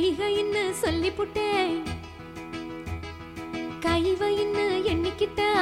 வைகைன்னு சொல்லிப்புட்டேன் கைவைன்னு எண்ணிக்கிட்டா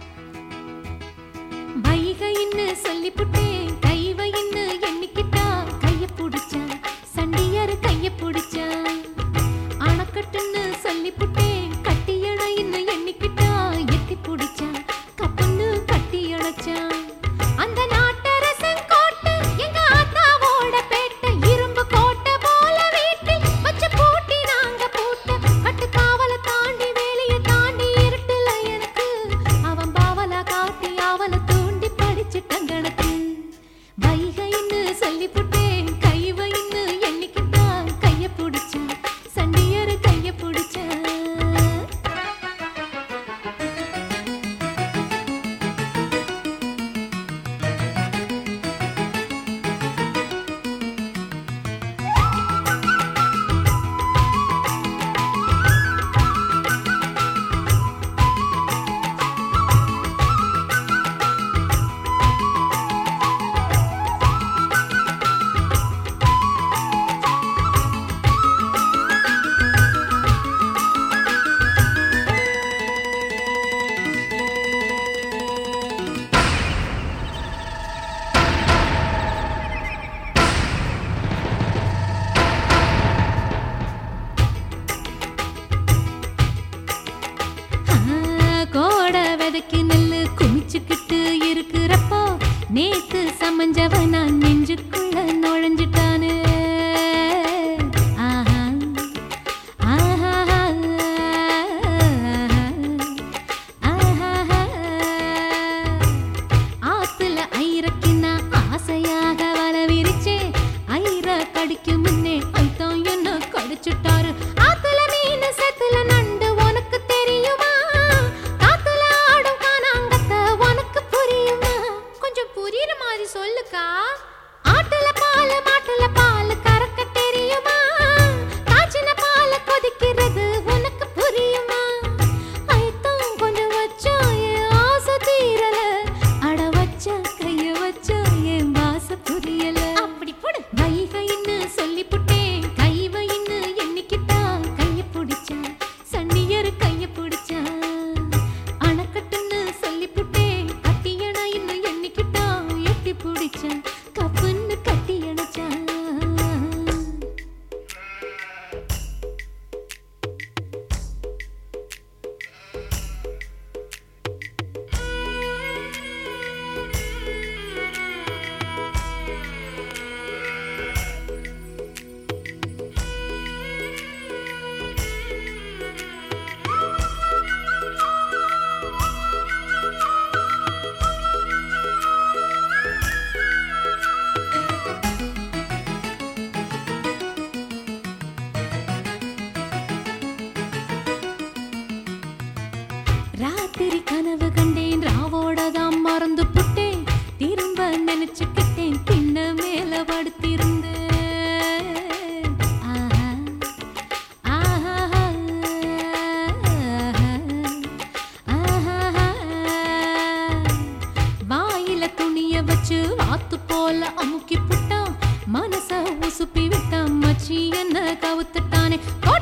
வைகைன்னு சொல்லிப்புட்டேன் கைவைன்னு எண்ணிக்கிட்டா கைய புடிச்சா சண்டியாரு கைய புடிச்சா அணக்கட்டுன்னு சொல்லிப்புட்டேன் கட்டியணைன்னு எண்ணிக்கிட்டா எட்டி புடிச்சா கப்புன்னு கட்டி அணைச்சா அந்த நாட்டரசன் கோட்டை எங்க ஆத்தாவோட பேட்டை இரும்பு கோட்டை போல வீட்டில் வச்சு பூட்டி நாங்க பூட்ட கட்டு காவல தாண்டி வேலைய தாண்டி இருட்டுல எனக்கு அவன் பாவலா காட்டி அவளை தூண்டி படிச்சுட்டான் கணக்கு வைகைன்னு சொல்லிப்புட்டேன் கைவைன்னு எண்ணிக்கிட்டான் கைய புடிச்சா சண்டியரு கைய புடிச்சா ஆ, கோட விதைக்கு நெல்லு குமிச்சுக்கிட்டு இருக்கிறப்போ நேத்து சமஞ்சவ நான் நெஞ்சுக்குள்ள நுழைஞ்சிட்டானு ஆஹா, ஆஹா, ஆஹா. ஆத்துல ஐரக்கு நான் ஆசையாக வர விரிச்சேன் ஐர கடிக்கு முன்னே ஐத்தம் என்ன கடிச்சுட்டாரு ஆத்துல மீன் செத்துல நண்டு உனக்கு தெரியுமா காத்துல ஆடும் காணாங்கத்த உனக்கு புரியுமா கொஞ்சம் புரியுற மாதிரி சொல்லுக்கா ஆட்டுல பால் மாட்டுல பால் கறக்க தெரியுமா காய்ச்சின பால் கொதிக்கிறது உனக்கு புரியுமா ஐத்தம் கொஞ்சம் வச்சா என் ஆசை தீரல அட வச்சா கைய வச்சா என் வாச புரியல அப்படி போடு வைகைன்னு சொல்லி புட்டேன் கைவைன்னு எண்ணிக்கிட்டா கைய பிடிச்சா சன்னியர் கைய பிடிச்சா அணக்கட்டுன்னு சொல்லி புட்டேன் கட்டியணா இன்னும் எண்ணிக்கிட்டா எட்டி பிடிச்சா கப்புன்னு கட்டி அணைச்சா ராத்திரி கனவு கண்டேன் ராவோட தான் மறந்து புட்டேன் திரும்ப நினைச்சுக்கிட்டேன் திண்ண மேல படுத்திருந்தேன் ஆஹா, ஆஹா, ஆஹா. வாயில துணிய வச்சு வாத்து போல அமுக்கி புட்டான் மனச உசுப்பி விட்டான் மச்சி என்ன கவுத்துட்டானே